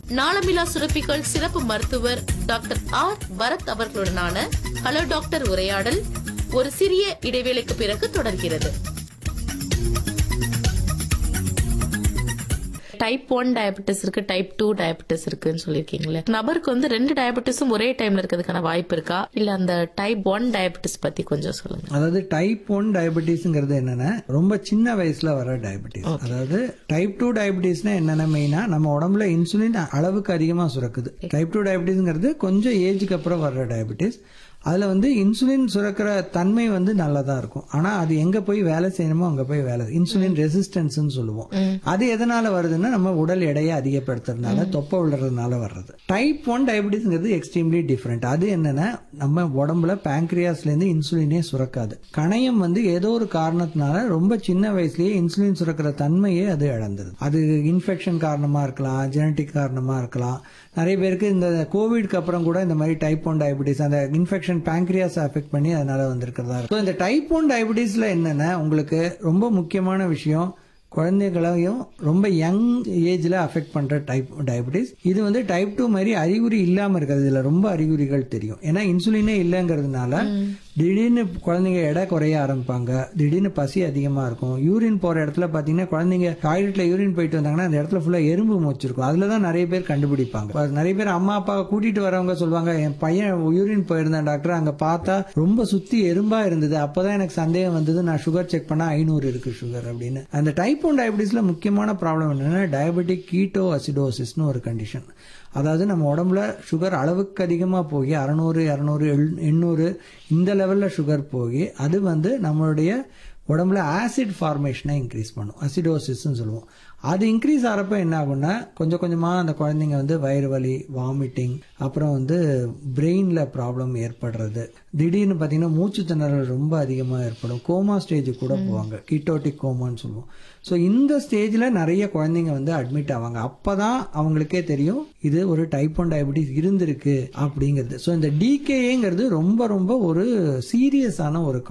நாளமில்லா சுரப்பிகள் சிறப்பு மருத்துவர் டாக்டர் ஆர் பரத் அவர்களுடனான ஹலோ டாக்டர் உரையாடல் ஒரு சிறிய இடைவேளைக்கு பிறகு தொடர்கிறது டைப் ஒன் டயபெட்டிஸ் இருக்கு டைப் டூ டயபெட்டிஸ் இருக்குன்னு சொல்லியிருக்கீங்களே நபருக்கு வந்து ரெண்டு டயபெட்டிஸும் ஒரே டைம்ல இருக்கிறதுக்கான வாய்ப்பு இருக்கா இல்ல அந்த டைப் ஒன் டயபெட்டிஸ் பத்தி கொஞ்சம் சொல்லுங்க அதாவது டைப் ஒன் டயபெட்டிஸ்ங்கிறது என்னன்னா ரொம்ப சின்ன வயசுல வர டயபெட்டிஸ் அதாவது டைப் டூ டயபெட்டிஸ்னா என்னன்னா மெயினா நம்ம உடம்புல இன்சுலின் அளவுக்கு அதிகமா சுரக்குது டைப் டூ டயபெட்டிஸ்ங்கிறது கொஞ்சம் ஏஜுக்கு அப்புறம் வர்ற டயபெட்டிஸ் அதுல வந்து இன்சுலின் சுரக்கிற தன்மை வந்து நல்லதா இருக்கும் ஆனா அது எங்க போய் வேலை செய்யணுமோ அங்க போய் வேலை இன்சுலின் ரெசிஸ்டன்ஸ் சொல்லுவோம் அது எதனால வருதுன்னா நம்ம உடல் எடையை அதிகப்படுத்துறதுனால தொப்பை விழுறதுனால வர்றது டைப் ஒன் டயபெட்டிஸ்ங்கிறது எக்ஸ்ட்ரீம்லி டிஃப்ரெண்ட் அது என்னன்னா நம்ம உடம்புல pancreasல இருந்து இன்சுலினே சுரக்காது கணையம் வந்து ஏதோ ஒரு காரணத்தினால ரொம்ப சின்ன வயசுலயே இன்சுலின் சுரக்கிற தன்மையே அது இழந்துருது அது இன்ஃபெக்ஷன் காரணமா இருக்கலாம் ஜெனட்டிக் காரணமா இருக்கலாம் நிறைய பேருக்கு இந்த கோவிட்க்கு அப்புறம் கூட இந்த மாதிரி டைப் ஒன் டயபிட்டிஸ் அந்த இன்ஃபெக்ஷன் pancreas அஃபெக்ட் பண்ணி அதனால வந்திருக்கிறதா இருக்கும் So, இந்த டைப் ஒன் டயபிட்டிஸ்ல என்னன்னா உங்களுக்கு ரொம்ப முக்கியமான விஷயம் குழந்தைகளையும் ரொம்ப யங் ஏஜ்ல அஃபெக்ட் பண்ற டைப் டயபிட்டிஸ் இது வந்து டைப் டூ மாதிரி அறிகுறி இல்லாம இருக்கிறது இதுல ரொம்ப அறிகுறிகள் தெரியும் ஏன்னா இன்சுலினே இல்லைங்கிறதுனால திடீர்னு குழந்தைங்க எடை குறைய ஆரம்பிப்பாங்க திடீர்னு பசி அதிகமா இருக்கும் யூரின் போற இடத்துல பாத்தீங்கன்னா குழந்தைங்க டாய்லெட்ல யூரின் போயிட்டு வந்தாங்கன்னா அந்த இடத்துல ஃபுல்லா எறும்பு மொச்சிருக்கும் அதுல தான் நிறைய பேர் கண்டுபிடிப்பாங்க இப்ப நிறைய பேர் அம்மா அப்பா கூட்டிட்டு வரவங்க சொல்லுவாங்க என் பையன் யூரின் போயிருந்தேன் டாக்டர் அங்க பார்த்தா ரொம்ப சுத்தி எறும்பா இருந்தது அப்பதான் எனக்கு சந்தேகம் வந்தது நான் சுகர் செக் பண்ணா ஐநூறு இருக்கு சுகர் அப்படின்னு அந்த டைப் ஒன் டயபிட்டிஸ்ல முக்கியமான ப்ராப்ளம் என்னன்னா டயபெட்டிக் கீட்டோ அசிடோசிஸ்னு ஒரு கண்டிஷன் அதாவது நம்ம உடம்புல சுகர் அளவுக்கு அதிகமாக போய் அறநூறு இரநூறு எண்ணூறு இந்த லெவலில் சுகர் போய் அது வந்து நம்மளுடைய உடம்புல ஆசிட் ஃபார்மேஷனை இன்க்ரீஸ் பண்ணும் அசிடோசிஸ்ன்னு சொல்லுவோம் அது இன்க்ரீஸ் ஆகிறப்ப என்ன ஆகும்னா கொஞ்சம் கொஞ்சமாக அந்த குழந்தைங்க வந்து வயிறு வலி வாமிட்டிங் அப்புறம் வந்து பிரெயினில் ப்ராப்ளம் ஏற்படுறது திடீர்னு பார்த்தீங்கன்னா மூச்சு திணறல் ரொம்ப அதிகமாக ஏற்படும் கோமா ஸ்டேஜ் கூட போவாங்க கிட்டோட்டிக் கோமான்னு சொல்லுவோம் ஸோ இந்த ஸ்டேஜில் நிறைய குழந்தைங்க வந்து அட்மிட் ஆவாங்க அப்போ தான் அவங்களுக்கே தெரியும் இது ஒரு டைப் ஒன் டயபிட்டிஸ் இருந்திருக்கு அப்படிங்கிறது ஸோ இந்த டிகேங்கிறது ரொம்ப ரொம்ப ஒரு சீரியஸான ஒரு